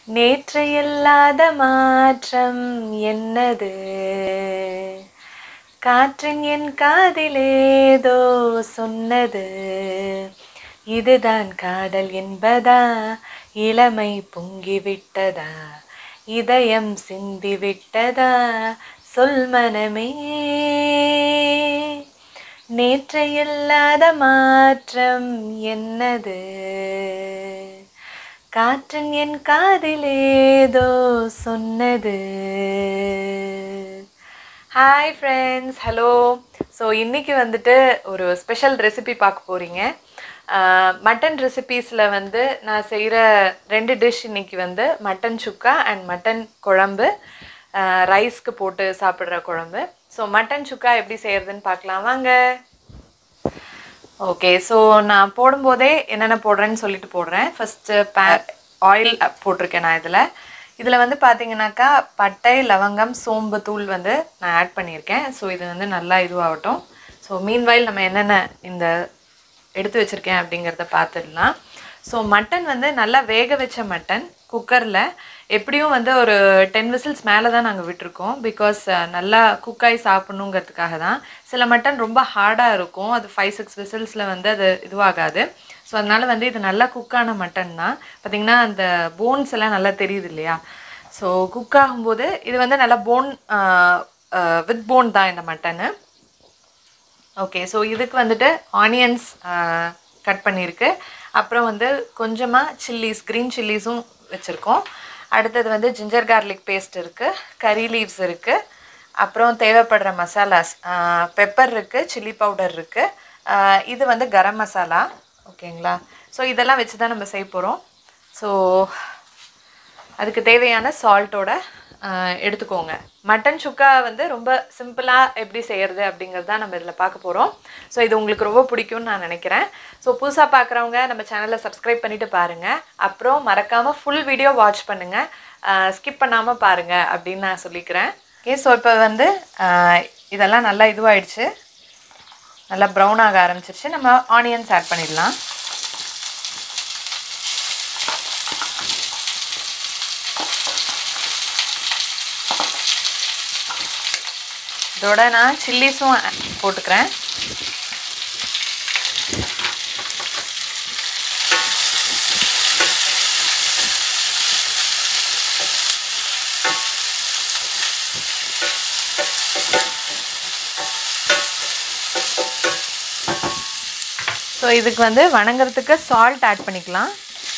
நேற்று இல்லாத மாற்றம் என்னது காற்றின் என் காதிலேதோ சொன்னது இதுதான் காதல் என்பதா இளமை பொங்கிவிட்டதா இதயம் சிந்திவிட்டதா சொல் மனமே நேற்று இல்லாத மாற்றம் என்னது காற்றின் என் காதிலேதோ சொன்னது ஹாய் ஃப்ரெண்ட்ஸ் ஹலோ ஸோ இன்றைக்கி வந்துட்டு ஒரு ஸ்பெஷல் ரெசிபி பார்க்க போகிறீங்க மட்டன் ரெசிபீஸில் வந்து நான் செய்கிற ரெண்டு டிஷ் இன்னைக்கு வந்து மட்டன் சுக்கா அண்ட் மட்டன் குழம்பு ரைஸ்க்கு போட்டு சாப்பிட்ற குழம்பு ஸோ மட்டன் சுக்கா எப்படி செய்கிறதுன்னு பார்க்கலாம் வாங்க ஓகே ஸோ நான் போடும்போதே என்னென்ன போடுறேன்னு சொல்லிட்டு போடுறேன் ஃபஸ்ட்டு பே ஆயில் போட்டிருக்கேன் நான் இதில் இதில் வந்து பார்த்தீங்கன்னாக்கா பட்டை லவங்கம் சோம்பு தூள் வந்து நான் ஆட் பண்ணியிருக்கேன் ஸோ இது வந்து நல்லா இதுவாகட்டும் ஸோ மீன்வாயில் நம்ம என்னென்ன இந்த எடுத்து வச்சுருக்கேன் அப்படிங்கிறத பார்த்துடலாம் ஸோ மட்டன் வந்து நல்லா வேக வச்ச மட்டன் குக்கரில் எப்படியும் வந்து ஒரு டென் விசில்ஸ் மேலே தான் நாங்கள் விட்டுருக்கோம் பிகாஸ் நல்லா குக்காய் சாப்பிட்ணுங்கிறதுக்காக தான் சில மட்டன் ரொம்ப ஹார்டாக இருக்கும் அது ஃபைவ் சிக்ஸ் விசில்ஸில் வந்து அது இதுவாகாது ஸோ அதனால் வந்து இது நல்லா குக்கான மட்டன் தான் பார்த்திங்கன்னா அந்த போன்ஸ் எல்லாம் நல்லா தெரியுது இல்லையா ஸோ குக் ஆகும்போது இது வந்து நல்லா போன் வித் போன் தான் இந்த மட்டனு ஓகே ஸோ இதுக்கு வந்துட்டு ஆனியன்ஸ் கட் பண்ணியிருக்கு அப்புறம் வந்து கொஞ்சமாக சில்லிஸ் க்ரீன் சில்லிஸும் வச்சுருக்கோம் அடுத்தது வந்து ஜிஞ்சர் கார்லிக் பேஸ்ட் இருக்குது கறி லீவ்ஸ் இருக்குது அப்புறம் தேவைப்படுற மசாலாஸ் பெப்பர் இருக்குது சில்லி பவுடர் இருக்குது இது வந்து கரம் மசாலா ஓகேங்களா ஸோ இதெல்லாம் வச்சு தான் நம்ம செய்ய போகிறோம் ஸோ அதுக்கு தேவையான சால்ட்டோட எடுத்துக்கோங்க மட்டன் சுக்கா வந்து ரொம்ப சிம்பிளாக எப்படி செய்கிறது அப்படிங்கிறது தான் நம்ம இதில் பார்க்க போகிறோம் ஸோ இது உங்களுக்கு ரொம்ப பிடிக்கும்னு நான் நினைக்கிறேன் ஸோ புதுசாக பார்க்குறவங்க நம்ம சேனலை சப்ஸ்கிரைப் பண்ணிவிட்டு பாருங்கள் அப்புறம் மறக்காமல் ஃபுல் வீடியோ வாட்ச் பண்ணுங்கள் ஸ்கிப் பண்ணாமல் பாருங்கள் அப்படின்னு நான் சொல்லிக்கிறேன் ஓகே ஸோ இப்போ வந்து இதெல்லாம் நல்லா இதுவாகிடுச்சு நல்லா ப்ரௌன் ஆக ஆரம்பிச்சிருச்சு நம்ம ஆனியன்ஸ் ஆட் பண்ணிடலாம் இதோட நான் சில்லிஸும் போட்டுக்கிறேன் ஸோ இதுக்கு வந்து வணங்குறதுக்கு சால்ட் ஆட் பண்ணிக்கலாம்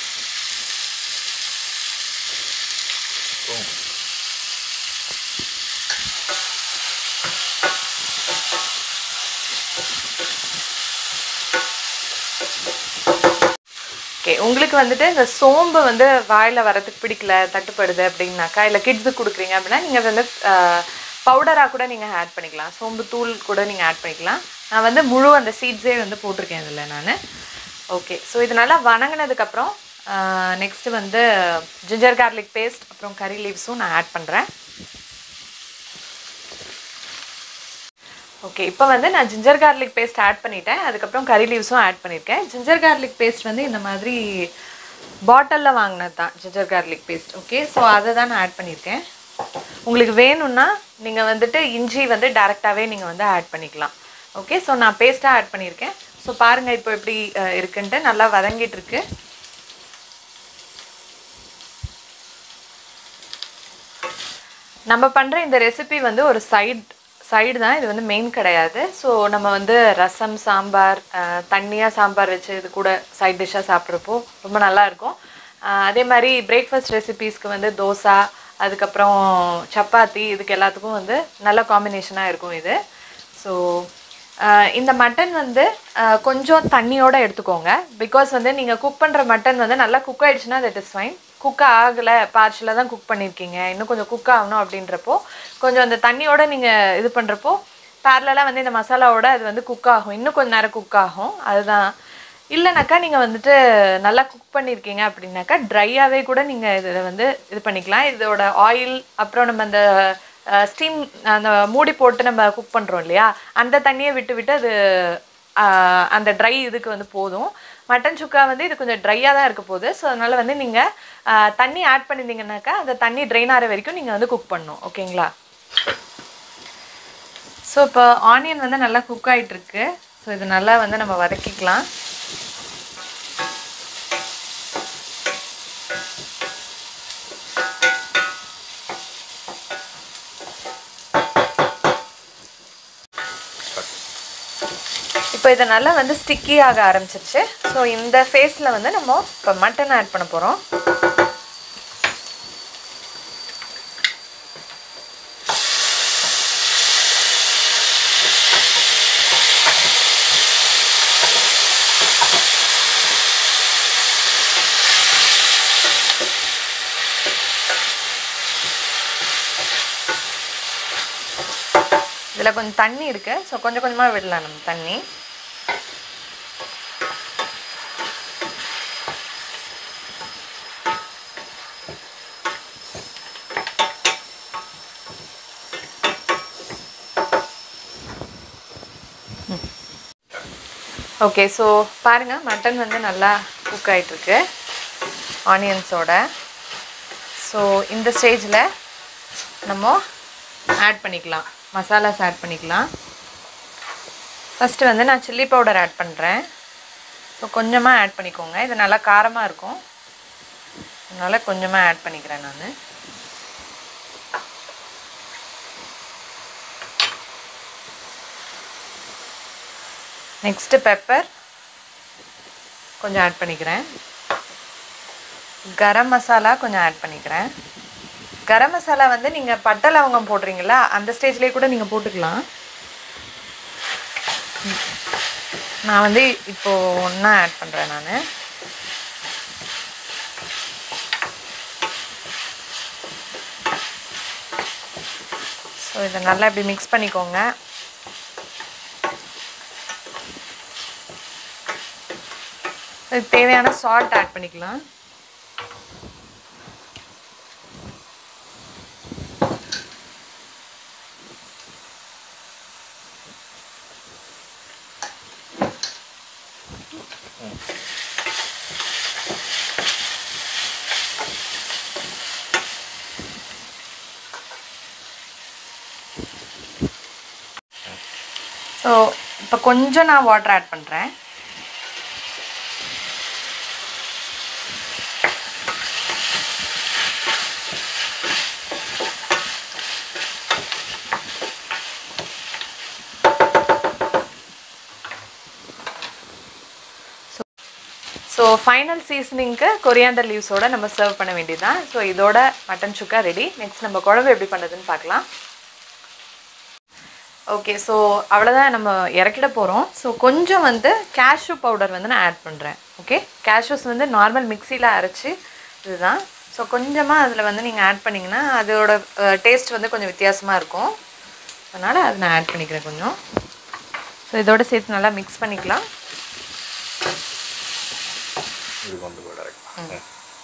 ஓகே உங்களுக்கு வந்துட்டு இந்த சோம்பு வந்து வாயில் வரதுக்கு பிடிக்கல தட்டுப்படுது அப்படின்னாக்கா இல்லை கிட்ஸுக்கு கொடுக்குறீங்க அப்படின்னா நீங்கள் வந்து பவுடராக கூட நீங்கள் ஆட் பண்ணிக்கலாம் சோம்பு தூள் கூட நீங்கள் ஆட் பண்ணிக்கலாம் நான் வந்து முழு அந்த சீட்ஸே வந்து போட்டிருக்கேன் இதில் நான் ஓகே ஸோ இது நல்லா வணங்கினதுக்கப்புறம் நெக்ஸ்ட்டு வந்து ஜிஞ்சர் கார்லிக் பேஸ்ட் அப்புறம் கறி லீவ்ஸும் நான் ஆட் பண்ணுறேன் ஓகே இப்போ வந்து நான் ஜிஞ்சர் கார்லிக் பேஸ்ட் ஆட் பண்ணிட்டேன் அதுக்கப்புறம் கறி லீவ்ஸும் ஆட் பண்ணியிருக்கேன் ஜிஞ்சர் கார்லிக் பேஸ்ட் வந்து இந்த மாதிரி பாட்டிலில் வாங்கினது தான் ginger garlic paste okay so அதை தான் நான் ஆட் பண்ணியிருக்கேன் உங்களுக்கு வேணும்னா நீங்கள் வந்துட்டு இஞ்சி வந்து டேரெக்டாகவே நீங்கள் வந்து ஆட் பண்ணிக்கலாம் ஓகே ஸோ நான் பேஸ்ட்டாக ஆட் பண்ணியிருக்கேன் ஸோ பாருங்கள் இப்போ எப்படி இருக்குன்ட்டு நல்லா வதங்கிட்டு இருக்கு நம்ம பண்ணுற இந்த ரெசிபி வந்து ஒரு சைட் சைடு தான் இது வந்து மெயின் கிடையாது ஸோ நம்ம வந்து ரசம் சாம்பார் தண்ணியாக சாம்பார் வச்சு இது கூட சைட் டிஷ்ஷாக சாப்பிட்றப்போ ரொம்ப நல்லாயிருக்கும் அதே மாதிரி பிரேக்ஃபாஸ்ட் ரெசிபீஸ்க்கு வந்து தோசை அதுக்கப்புறம் சப்பாத்தி இதுக்கு எல்லாத்துக்கும் வந்து நல்ல காம்பினேஷனாக இருக்கும் இது ஸோ இந்த மட்டன் வந்து கொஞ்சம் தண்ணியோடு எடுத்துக்கோங்க பிகாஸ் வந்து நீங்கள் குக் பண்ணுற மட்டன் வந்து நல்லா குக் ஆகிடுச்சுன்னா தட் இஸ் ஃபைன் குக் ஆகலை பார்ஷலாக தான் குக் பண்ணியிருக்கீங்க இன்னும் கொஞ்சம் குக் ஆகணும் அப்படின்றப்போ கொஞ்சம் அந்த தண்ணியோட நீங்கள் இது பண்ணுறப்போ பேரலாக வந்து இந்த மசாலாவோட அது வந்து குக் ஆகும் இன்னும் கொஞ்சம் நேரம் குக் ஆகும் அதுதான் இல்லைனாக்கா நீங்கள் வந்துட்டு நல்லா குக் பண்ணியிருக்கீங்க அப்படின்னாக்கா ட்ரையாகவே கூட நீங்கள் இதில் வந்து இது பண்ணிக்கலாம் இதோட ஆயில் அப்புறம் நம்ம அந்த ஸ்டீம் அந்த மூடி போட்டு நம்ம குக் பண்ணுறோம் இல்லையா அந்த தண்ணியை விட்டு விட்டு அது ஆஹ், அந்த ட்ரை இதுக்கு வந்து போதும் மட்டன் சுக்கா வந்து இது கொஞ்சம் ட்ரையாக தான் இருக்க போகுது ஸோ அதனால் வந்து நீங்கள் தண்ணி ஆட் பண்ணியிருந்தீங்கன்னாக்கா அந்த தண்ணி ட்ரைன் ஆகிற வரைக்கும் நீங்கள் வந்து குக் பண்ணணும் ஓகேங்களா ஸோ இப்போ ஆனியன் வந்து நல்லா குக் ஆகிட்டுருக்கு ஸோ இது நல்லா வந்து நம்ம வதக்கிக்கலாம் இப்போ இதை நல்லா வந்து ஸ்டிக்கி ஆக ஆரம்பிச்சிருச்சு ஸோ இந்த ஃபேஸில் வந்து நம்ம இப்போ மட்டன் ஆட் பண்ண போகிறோம் இதில் கொஞ்சம் தண்ணி இருக்குது ஸோ கொஞ்சம் கொஞ்சமாக விடலாம் நம்ம தண்ணி ஓகே ஸோ பாருங்கள் மட்டன் வந்து நல்லா குக் ஆகிட்டுருக்கு ஆனியன்ஸோட ஸோ இந்த ஸ்டேஜில் நம்ம ஆட் பண்ணிக்கலாம் மசாலாஸ் ஆட் பண்ணிக்கலாம் ஃபஸ்ட்டு வந்து நான் சில்லி பவுடர் ஆட் பண்ணுறேன் ஸோ கொஞ்சமாக ஆட் பண்ணிக்கோங்க இது நல்லா காரமாக இருக்கும் அதனால் கொஞ்சமாக ஆட் பண்ணிக்கிறேன் நான் நெக்ஸ்ட்டு பெப்பர் கொஞ்சம் ஆட் பண்ணிக்கிறேன் கரம் மசாலா கொஞ்சம் ஆட் பண்ணிக்கிறேன் கரம் மசாலா வந்து நீங்கள் பட்டை லவங்கம் போடுறீங்களா அந்த ஸ்டேஜ்லேயே கூட நீங்கள் போட்டுக்கலாம் நான் வந்து இப்போது ஒன்றா ஆட் பண்ணுறேன் நான் ஸோ இதை நல்லா இப்படி மிக்ஸ் பண்ணிக்கோங்க இதுக்கு தேவையான சால்ட் ஆட் பண்ணிக்கலாம் ஸோ இப்போ கொஞ்சம் நான் வாட்டர் ஆட் பண்ணுறேன் ஸோ ஃபைனல் சீசனிங்க்கு கொரியாண்டர் லீவ்ஸோட நம்ம சர்வ் பண்ண வேண்டியதுதான் ஸோ இதோட மட்டன் சுக்கா ரெடி நெக்ஸ்ட் நம்ம குழம்பு எப்படி பண்ணுறதுன்னு பார்க்கலாம் ஓகே ஸோ அவ்வளோதான் நம்ம இறக்கிட போகிறோம் ஸோ கொஞ்சம் வந்து கேஷ்யூ பவுடர் வந்து நான் ஆட் பண்ணுறேன் ஓகே கேஷ்யூஸ் வந்து நார்மல் மிக்சியில் அரைச்சி இதுதான் ஸோ கொஞ்சமாக அதில் வந்து நீங்கள் ஆட் பண்ணிங்கன்னா அதோட டேஸ்ட் வந்து கொஞ்சம் வித்தியாசமாக இருக்கும் அதனால் அதை நான் ஆட் பண்ணிக்கிறேன் கொஞ்சம் ஸோ இதோட சேர்த்து நல்லா மிக்ஸ் பண்ணிக்கலாம் இதுக்கு வந்து கூட இருக்கு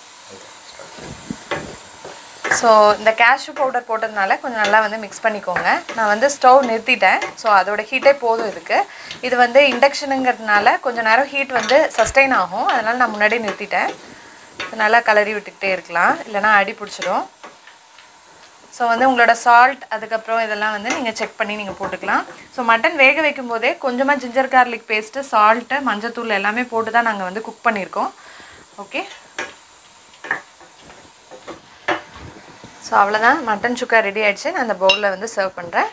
ஸோ இந்த கேஷ்யூ பவுடர் போட்டதுனால கொஞ்சம் நல்லா வந்து மிக்ஸ் பண்ணிக்கோங்க நான் வந்து ஸ்டவ் நிறுத்திட்டேன் ஸோ அதோட ஹீட்டே போதும் இதுக்கு இது வந்து இண்டக்ஷனுங்கிறதுனால கொஞ்சம் நேரம் ஹீட் வந்து சஸ்டெயின் ஆகும் அதனால் நான் முன்னாடியே நிறுத்திட்டேன் So, நல்லா கலரி விட்டுக்கிட்டே இருக்கலாம் இல்லைனா அடி பிடிச்சிடும் ஸோ வந்து உங்களோட சால்ட் அதுக்கப்புறம் இதெல்லாம் வந்து நீங்கள் செக் பண்ணி நீங்கள் போட்டுக்கலாம் ஸோ மட்டன் வேக வைக்கும் போதே கொஞ்சமாக ஜிஞ்சர் கார்லிக் பேஸ்ட்டு சால்ட்டு மஞ்சத்தூள் எல்லாமே போட்டு தான் நாங்கள் வந்து குக் பண்ணியிருக்கோம் ஓகே ஸோ அவ்வளோதான் மட்டன் சுக்கா ரெடி ஆயிடுச்சு நான் அந்த பவுலில் வந்து சர்வ் பண்ணுறேன்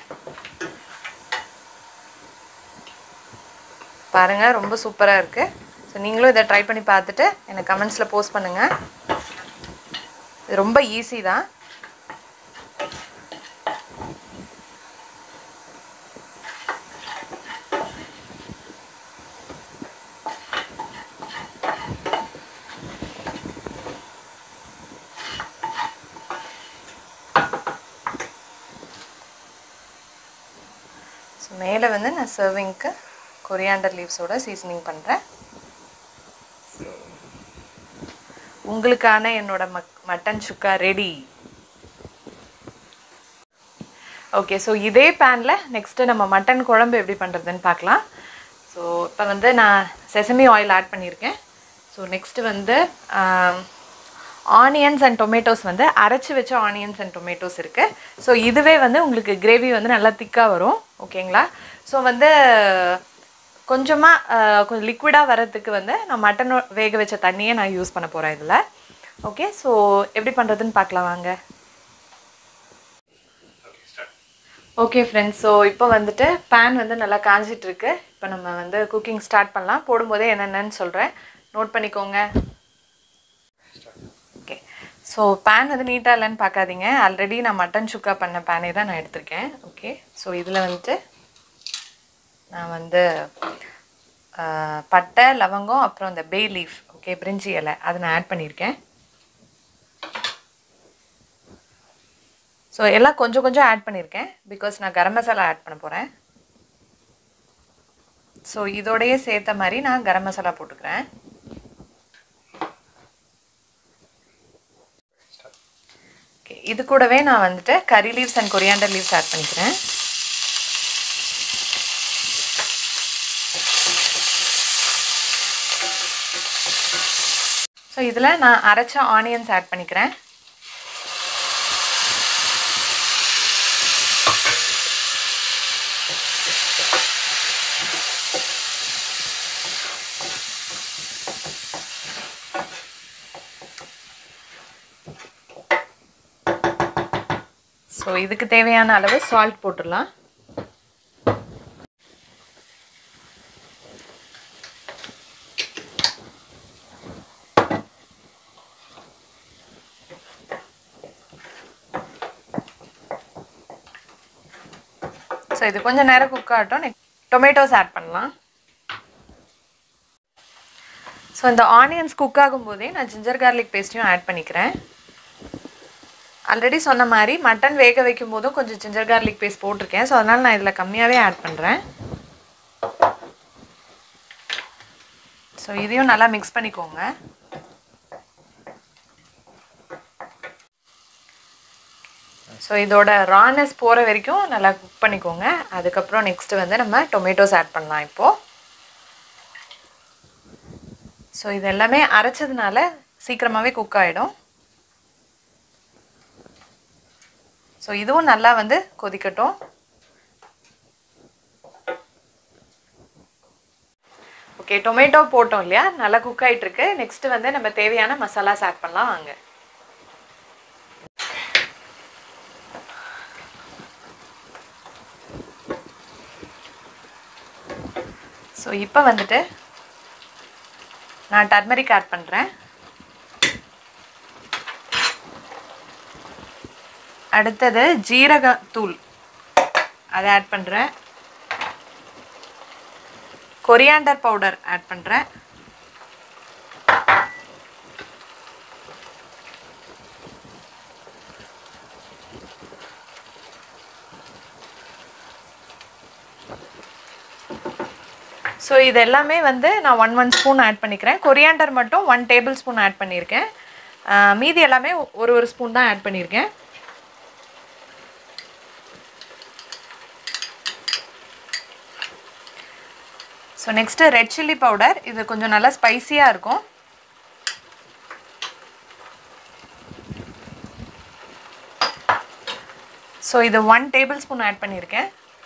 பாருங்கள் ரொம்ப சூப்பராக இருக்குது ஸோ நீங்களும் இதை ட்ரை பண்ணி பார்த்துட்டு எனக்கு கமெண்ட்ஸில் போஸ்ட் பண்ணுங்கள் இது ரொம்ப ஈஸி தான் ஸோ மேலே வந்து நான் சர்விங்க்கு கொரியாண்டர் லீவ்ஸோட சீசனிங் பண்ணுறேன் உங்களுக்கான என்னோட மக் mutton chukka ready okay so இதே பேனில் நெக்ஸ்ட்டு நம்ம மட்டன் குழம்பு எப்படி பண்ணுறதுன்னு பார்க்கலாம் ஸோ இப்போ வந்து நான் செசமி ஆயில் ஆட் பண்ணியிருக்கேன் ஸோ நெக்ஸ்ட்டு வந்து ஆனியன்ஸ் அண்ட் டொமேட்டோஸ் வந்து அரைச்சி வச்ச ஆனியன்ஸ் அண்ட் டொமேட்டோஸ் இருக்குது ஸோ இதுவே வந்து உங்களுக்கு கிரேவி வந்து நல்லா திக்காக வரும் ஓகேங்களா ஸோ வந்து கொஞ்சமாக கொஞ்சம் லிக்விடாக வரதுக்கு வந்து நான் மட்டன் வேக வச்ச தண்ணியை நான் யூஸ் பண்ண போகிறேன் இதில் ஓகே ஸோ எப்படி பண்ணுறதுன்னு பார்க்கலாம் வாங்க ஓகே ஃப்ரெண்ட்ஸ் ஸோ இப்போ வந்துட்டு பேன் வந்து நல்லா காஞ்சிட்டு இருக்கு இப்போ நம்ம வந்து குக்கிங் ஸ்டார்ட் பண்ணலாம் போடும்போதே என்னென்னு சொல்கிறேன் நோட் பண்ணிக்கோங்க ஓகே ஸோ பேன் வந்து நீட்டாக இல்லைன்னு பார்க்காதீங்க ஆல்ரெடி நான் மட்டன் சுக்கா பண்ண பேனே தான் நான் எடுத்திருக்கேன் ஓகே ஸோ இதில் வந்துட்டு நான் வந்து ஆஹ், பட்டை லவங்கம் அப்புறம் இந்த பே லீஃப் ஓகே பிரிஞ்சி இலை அதை நான் ஆட் பண்ணியிருக்கேன் ஸோ எல்லாம் கொஞ்சம் கொஞ்சம் ஆட் பண்ணியிருக்கேன் பிகாஸ் நான் கரம் மசாலா ஆட் பண்ண போகிறேன் ஸோ இதோடையே சேர்த்த மாதிரி நான் கரம் மசாலா போட்டுக்கிறேன் ஓகே இது கூடவே நான் வந்துட்டு curry leaves and coriander leaves add பண்ணிக்கிறேன் ஸோ இதில் நான் அரைச்ச ஆனியன்ஸ் ஆட் பண்ணிக்கிறேன் ஸோ இதுக்கு தேவையான அளவு சால்ட் போட்டுடலாம் ஸோ இது கொஞ்சம் நேரம் குக் ஆகட்டும் டொமேட்டோஸ் ஆட் பண்ணலாம் ஸோ இந்த ஆனியன்ஸ் குக் ஆகும்போதே நான் ஜிஞ்சர் கார்லிக் பேஸ்ட்டையும் ஆட் பண்ணிக்கிறேன் ஆல்ரெடி சொன்ன மாதிரி மட்டன் வேக வைக்கும் போதும் கொஞ்சம் ஜிஞ்சர் கார்லிக் பேஸ்ட் போட்டிருக்கேன் ஸோ அதனால் நான் இதில் கம்மியாகவே ஆட் பண்ணுறேன் ஸோ இதையும் நல்லா மிக்ஸ் பண்ணிக்கோங்க ஸோ இதோட ரானஸ் போகிற வரைக்கும் நல்லா குக் பண்ணிக்கோங்க அதுக்கப்புறம் நெக்ஸ்ட்டு வந்து நம்ம டொமேட்டோஸ் ஆட் பண்ணலாம் இப்போது ஸோ இது எல்லாமே அரைச்சதுனால சீக்கிரமாகவே குக் ஆகிடும் ஸோ இதுவும் நல்லா வந்து கொதிக்கட்டும் ஓகே டொமேட்டோ போட்டோம் இல்லையா நல்லா குக் ஆகிட்டு இருக்கு நெக்ஸ்ட் வந்து நம்ம தேவையான மசாலாஸ் ஆட் பண்ணலாம் வாங்க ஸோ இப்போ வந்துட்டு நான் டர்மரிக் ஆட் பண்ணுறேன் அடுத்தது ஜீரக தூள் அதை ஆட் பண்ணுறேன் கொரியாண்டர் பவுடர் ஆட் பண்ணுறேன் ஸோ இது எல்லாமே வந்து நான் ஒன் ஒன் ஸ்பூன் ஆட் பண்ணிக்கிறேன் கொரியாண்டர் மட்டும் ஒன் டேபிள் ஸ்பூன் ஆட் பண்ணியிருக்கேன் ஆஹ் மீதி எல்லாமே ஒரு ஒரு ஸ்பூன் தான் ஆட் பண்ணியிருக்கேன் so next red chilli powder இது கொஞ்சம் நல்லா ஸ்பைசியாக இருக்கும் ஸோ இது ஒன் டேபிள் ஸ்பூன் ஆட் பண்ணியிருக்கேன்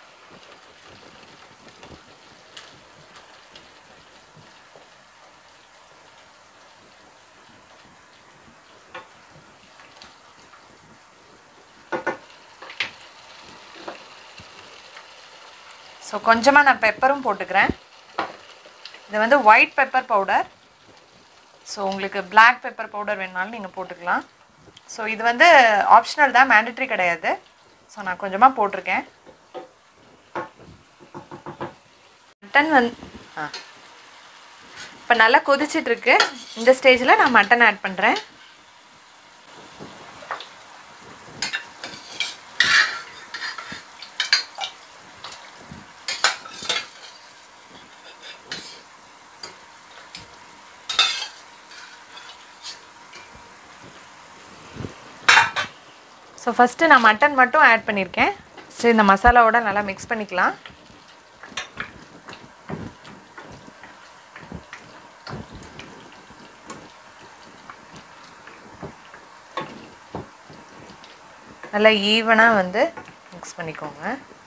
ஸோ கொஞ்சமாக நான் பெப்பரும் போட்டுக்கிறேன் இது வந்து ஒயிட் பெப்பர் பவுடர் ஸோ உங்களுக்கு பிளாக் பெப்பர் பவுடர் வேணுனாலும் நீங்கள் போட்டுக்கலாம் ஸோ இது வந்து ஆப்ஷனல் தான் மேண்டட்ரி கிடையாது ஸோ நான் கொஞ்சமாக போட்டிருக்கேன் மட்டன் வந்து ஆ இப்போ நல்லா கொதிச்சிட்ருக்கு இந்த ஸ்டேஜில் நான் மட்டன் ஆட் பண்ணுறேன் ஸோ ஃபஸ்ட்டு நான் மட்டன் மட்டும் ஆட் பண்ணியிருக்கேன் சரி இந்த மசாலாவோட நல்லா மிக்ஸ் பண்ணிக்கலாம் நல்லா ஈவனாக வந்து மிக்ஸ் பண்ணிக்கோங்க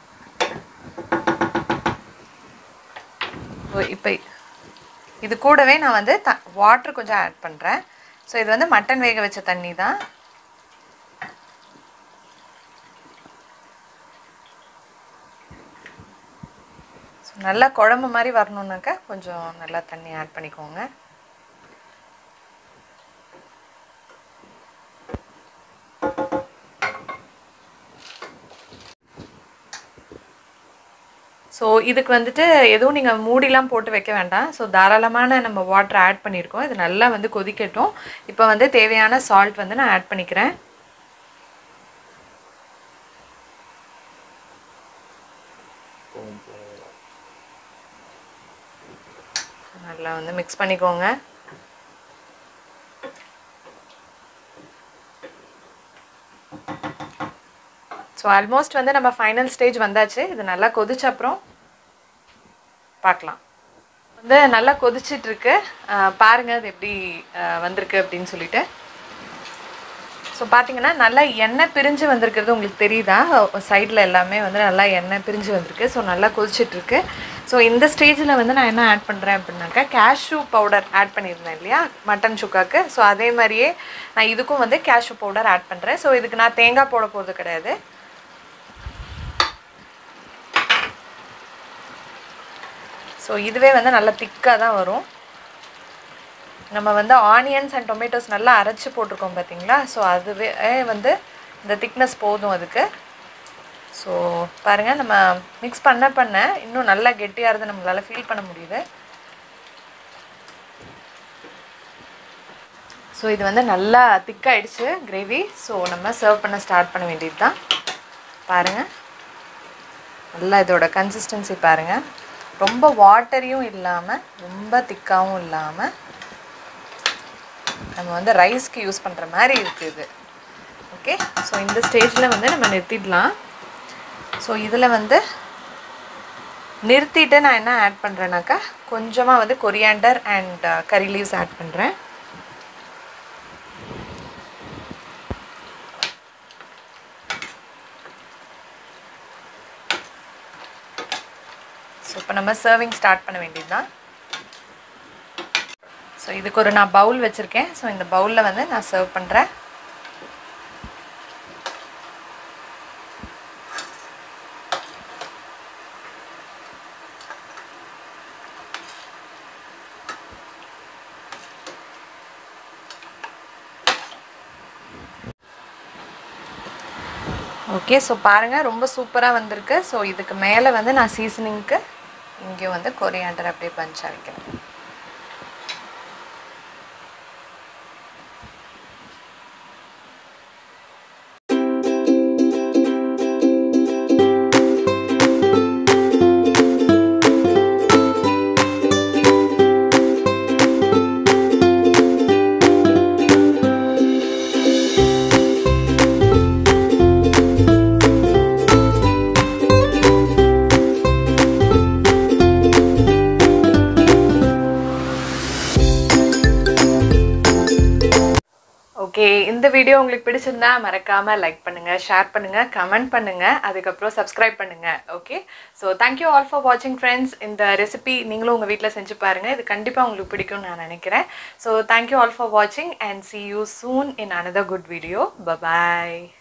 இப்போ இது கூடவே நான் வந்து த வாட்டர் கொஞ்சம் ஆட் பண்ணுறேன் ஸோ இது வந்து மட்டன் வேக வச்ச தண்ணி தான் ஸோ நல்லா குழம்பு மாதிரி வரணுன்னாக்கா கொஞ்சம் நல்லா தண்ணி ஆட் பண்ணிக்கோங்க ஸோ இதுக்கு வந்துட்டு எதுவும் நீங்கள் மூடிலாம் போட்டு வைக்க வேண்டாம் ஸோ தாராளமான நம்ம வாட்டர் ஆட் பண்ணியிருக்கோம் இது நல்லா வந்து கொதிக்கட்டும் இப்போ வந்து தேவையான சால்ட் வந்து நான் ஆட் பண்ணிக்கிறேன் நல்லா வந்து மிக்ஸ் பண்ணிக்கோங்க ஸோ ஆல்மோஸ்ட் வந்து நம்ம ஃபைனல் ஸ்டேஜ் வந்தாச்சு இது நல்லா கொதிச்ச அப்புறம் பார்க்கலாம் வந்து நல்லா கொதிச்சிட்டு இருக்கு அஹ் பாருங்க அது எப்படி அஹ் வந்திருக்கு அப்படின்னு சொல்லிட்டு ஸோ பார்த்தீங்கன்னா நல்லா எண்ணெய் பிரிஞ்சு வந்திருக்கிறது உங்களுக்கு தெரியுதா சைடில் எல்லாமே வந்து நல்லா எண்ணெய் பிரிஞ்சு வந்திருக்கு ஸோ நல்லா கொதிச்சிட்டு இருக்கு ஸோ இந்த ஸ்டேஜில் வந்து நான் என்ன ஆட் பண்ணுறேன் அப்படின்னாக்கா கேஷ்யூ பவுடர் ஆட் பண்ணியிருந்தேன் இல்லையா மட்டன் சுக்காக்கு ஸோ அதே மாதிரியே நான் இதுக்கும் வந்து கேஷ்யூ பவுடர் ஆட் பண்ணுறேன் ஸோ இதுக்கு நான் தேங்காய் போட போகிறது கிடையாது ஸோ இதுவே வந்து நல்லா திக்காக தான் வரும் நம்ம வந்து ஆனியன்ஸ் அண்ட் டொமேட்டோஸ் நல்லா அரைச்சி போட்டிருக்கோம் பார்த்தீங்களா ஸோ அதுவே வந்து இந்த திக்னஸ் போதும் அதுக்கு ஸோ பாருங்கள் நம்ம மிக்ஸ் பண்ண பண்ண இன்னும் நல்லா கெட்டியாக இருந்து நம்மளால் ஃபீல் பண்ண முடியுது ஸோ இது வந்து நல்லா திக்காயிடுச்சு கிரேவி ஸோ நம்ம சர்வ் பண்ண ஸ்டார்ட் பண்ண வேண்டியது தான் பாருங்கள் நல்லா இதோட கன்சிஸ்டன்சி பாருங்கள் ரொம்ப வாட்டரியும் இல்லாமல் ரொம்ப திக்காகவும் இல்லாமல் நம்ம வந்து ரைஸ்க்கு யூஸ் பண்ணுற மாதிரி இருக்குது இது ஓகே ஸோ இந்த ஸ்டேஜில் வந்து நம்ம நிறுத்திடலாம் ஸோ இதில் வந்து நிறுத்திட்டு நான் என்ன ஆட் பண்ணுறேன்னாக்கா கொஞ்சமாக வந்து coriander and curry leaves add பண்ணுறேன் ஸோ இப்போ நம்ம சர்விங் ஸ்டார்ட் பண்ண வேண்டியது தான் ஸோ இதுக்கு ஒரு நான் பவுல் வச்சுருக்கேன் ஸோ இந்த பவுலில் வந்து நான் சர்வ் பண்ணுறேன் ஓகே ஸோ பாருங்கள் ரொம்ப சூப்பராக வந்திருக்கு ஸோ இதுக்கு மேலே வந்து நான் சீசனிங்க்கு இங்கேயும் வந்து கொரியாண்டர் அப்படியே பஞ்சாக வைக்கிறேன் ஓகே இந்த வீடியோ உங்களுக்கு பிடிச்சிருந்தா மறக்காம லைக் பண்ணுங்க ஷேர் பண்ணுங்க கமெண்ட் பண்ணுங்க அதுக்கப்புறம் சப்ஸ்கிரைப் பண்ணுங்க okay so thank you all for வாட்சிங் ஃப்ரெண்ட்ஸ் இந்த ரெசிபி நீங்களும் உங்கள் வீட்டில் செஞ்சு பாருங்க இது கண்டிப்பாக உங்களுக்கு பிடிக்கும்னு நான் நினைக்கிறேன் ஸோ தேங்க்யூ ஆல் ஃபார் வாட்சிங் and see you soon in another good video bye bye